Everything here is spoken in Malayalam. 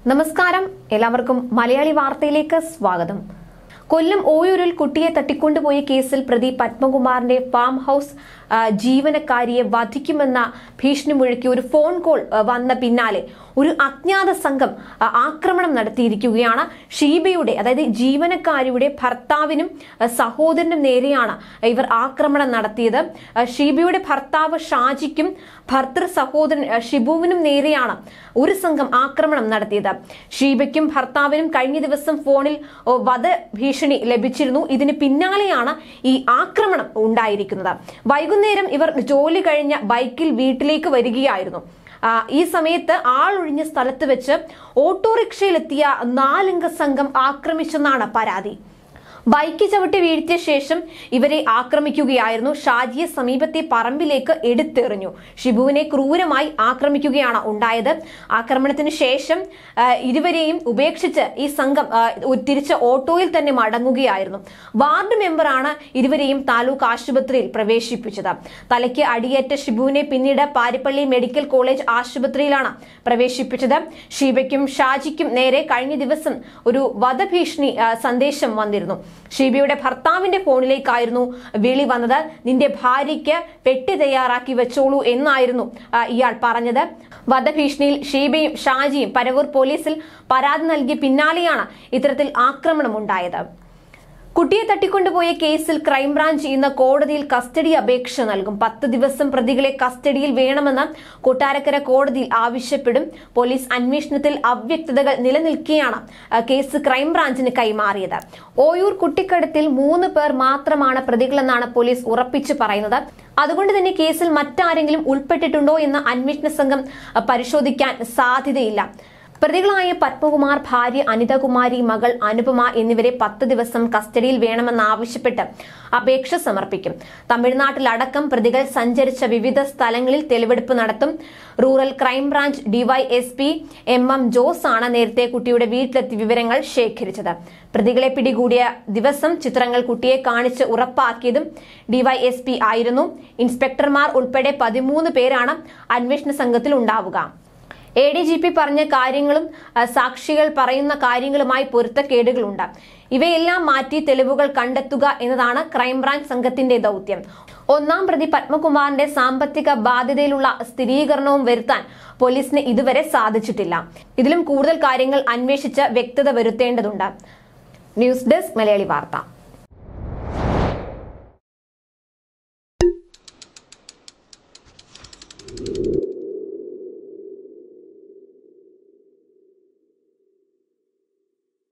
നമസ്കാരം എല്ലാവർക്കും മലയാളി വാർത്തയിലേക്ക് സ്വാഗതം കൊല്ലം ഓയൂരിൽ കുട്ടിയെ തട്ടിക്കൊണ്ടുപോയ കേസിൽ പ്രതി പത്മകുമാറിന്റെ ഫാം ഹൌസ് ആ, ജീവനക്കാരിയെ വധിക്കുമെന്ന ഭീഷണി മുഴക്കി ഒരു ഫോൺ കോൾ ആ, വന്ന പിന്നാലെ ഒരു അജ്ഞാത സംഘം ആ, ആക്രമണം നടത്തിയിരിക്കുകയാണ് ഷീബയുടെ അതായത് ജീവനക്കാരിയുടെ ഭർത്താവിനും ആ, സഹോദരനും നേരെയാണ് ഇവർ ആക്രമണം നടത്തിയത് ആ, ഷീബയുടെ ഭർത്താവ് ഷാജിക്കും ഭർത്തൃ സഹോദരൻ ആ, ഷിബുവിനും നേരെയാണ് ഒരു സംഘം ആക്രമണം നടത്തിയത് ഷീബയ്ക്കും ഭർത്താവിനും കഴിഞ്ഞ ദിവസം ഫോണിൽ ഓ, വധഭീഷണി ലഭിച്ചിരുന്നു ഇതിന് പിന്നാലെയാണ് ഈ ആക്രമണം ഉണ്ടായിരിക്കുന്നത് വൈകുന്നേരം ഇവർ ജോലി കഴിഞ്ഞ ബൈക്കിൽ വീട്ടിലേക്ക് വരികയായിരുന്നു ആ, ഈ സമയത്ത് ആളൊഴിഞ്ഞ സ്ഥലത്ത് വെച്ച് ഓട്ടോറിക്ഷയിലെത്തിയ നാലംഗ സംഘം ആക്രമിച്ചെന്നാണ് പരാതി ബൈക്ക് ചവിട്ടി വീഴ്ത്തിയ ശേഷം ഇവരെ ആക്രമിക്കുകയായിരുന്നു ഷാജിയെ സമീപത്തെ പറമ്പിലേക്ക് എടുത്തെറിഞ്ഞു ഷിബുവിനെ ക്രൂരമായി ആക്രമിക്കുകയാണ് ഉണ്ടായത് ആക്രമണത്തിന് ശേഷം ആ, ഇരുവരെയും ഉപേക്ഷിച്ച് ഈ സംഘം ആ, ഒരു തിരിച്ച് ഓട്ടോയിൽ തന്നെ മടങ്ങുകയായിരുന്നു വാർഡ് മെമ്പറാണ് ഇരുവരെയും താലൂക്ക് ആശുപത്രിയിൽ പ്രവേശിപ്പിച്ചത് തലയ്ക്ക് അടിയേറ്റ ഷിബുവിനെ പിന്നീട് പാരിപ്പള്ളി മെഡിക്കൽ കോളേജ് ആശുപത്രിയിലാണ് പ്രവേശിപ്പിച്ചത് ഷീബയ്ക്കും ഷാജിക്കും നേരെ കഴിഞ്ഞ ദിവസം ഒരു വധഭീഷണി ആ, സന്ദേശം വന്നിരുന്നു ഷീബയുടെ ഭർത്താവിന്റെ ഫോണിലേക്കായിരുന്നു വിളി വന്നത് നിന്റെ ഭാര്യയ്ക്ക് പെട്ടി തയ്യാറാക്കി വെച്ചോളൂ എന്നായിരുന്നു ആ, ഇയാൾ പറഞ്ഞത് വധഭീഷണിയിൽ ഷീബയും ഷാജിയും പരവൂർ പോലീസിൽ പരാതി നൽകിയ പിന്നാലെയാണ് ഇത്തരത്തിൽ ആക്രമണം ഉണ്ടായത് കുട്ടിയെ തട്ടിക്കൊണ്ടുപോയ കേസിൽ ക്രൈംബ്രാഞ്ച് ഇന്ന് കോടതിയിൽ കസ്റ്റഡി അപേക്ഷ നൽകും പത്ത് ദിവസം പ്രതികളെ കസ്റ്റഡിയിൽ വേണമെന്ന് കൊട്ടാരക്കര കോടതിയിൽ ആവശ്യപ്പെടും പോലീസ് അന്വേഷണത്തിൽ അവ്യക്തതകൾ നിലനിൽക്കെയാണ് ആ, കേസ് ക്രൈംബ്രാഞ്ചിന് കൈമാറിയത് ഓയൂർ കുട്ടിക്കടത്തിൽ മൂന്ന് പേർ മാത്രമാണ് പ്രതികളെന്നാണ് പോലീസ് ഉറപ്പിച്ചു പറയുന്നത് അതുകൊണ്ട് തന്നെ കേസിൽ മറ്റാരെങ്കിലും ഉൾപ്പെട്ടിട്ടുണ്ടോ എന്ന് അന്വേഷണ സംഘം ആ, പരിശോധിക്കാൻ സാധ്യതയില്ല പ്രതികളായ പത്മകുമാർ ഭാര്യ അനിതകുമാരി മകൾ അനുപമ എന്നിവരെ പത്ത് ദിവസം കസ്റ്റഡിയിൽ വേണമെന്നാവശ്യപ്പെട്ട് അപേക്ഷ സമർപ്പിക്കും തമിഴ്നാട്ടിലടക്കം പ്രതികൾ സഞ്ചരിച്ച വിവിധ സ്ഥലങ്ങളിൽ തെളിവെടുപ്പ് നടത്തും rural crime branch DYSP M M Jose ആണ് നേരത്തെ കുട്ടിയുടെ വീട്ടിലെത്തി വിവരങ്ങൾ ശേഖരിച്ചത് പ്രതികളെ പിടികൂടിയ ദിവസം ചിത്രങ്ങൾ കുട്ടിയെ കാണിച്ച് ഉറപ്പാക്കിയതും ഡിവൈഎസ്പി ആയിരുന്നു ഇൻസ്പെക്ടർമാർ ഉൾപ്പെടെ പതിമൂന്ന് പേരാണ് അന്വേഷണ സംഘത്തിൽ ഉണ്ടാവുക എ ഡി ജി പി പറഞ്ഞ കാര്യങ്ങളും ആ, സാക്ഷികൾ പറയുന്ന കാര്യങ്ങളുമായി പൊരുത്തക്കേടുകളുണ്ട് ഇവയെല്ലാം മാറ്റി തെളിവുകൾ കണ്ടെത്തുക എന്നതാണ് ക്രൈംബ്രാഞ്ച് സംഘത്തിന്റെ ദൗത്യം ഒന്നാം പ്രതി പത്മകുമാറിന്റെ സാമ്പത്തിക ബാധ്യതയിലുള്ള സ്ഥിരീകരണവും വരുത്താൻ പോലീസിന് ഇതുവരെ സാധിച്ചിട്ടില്ല ഇതിലും കൂടുതൽ കാര്യങ്ങൾ അന്വേഷിച്ച് വ്യക്തത വരുത്തേണ്ടതുണ്ട് ന്യൂസ് ഡെസ്ക് മലയാളി വാർത്ത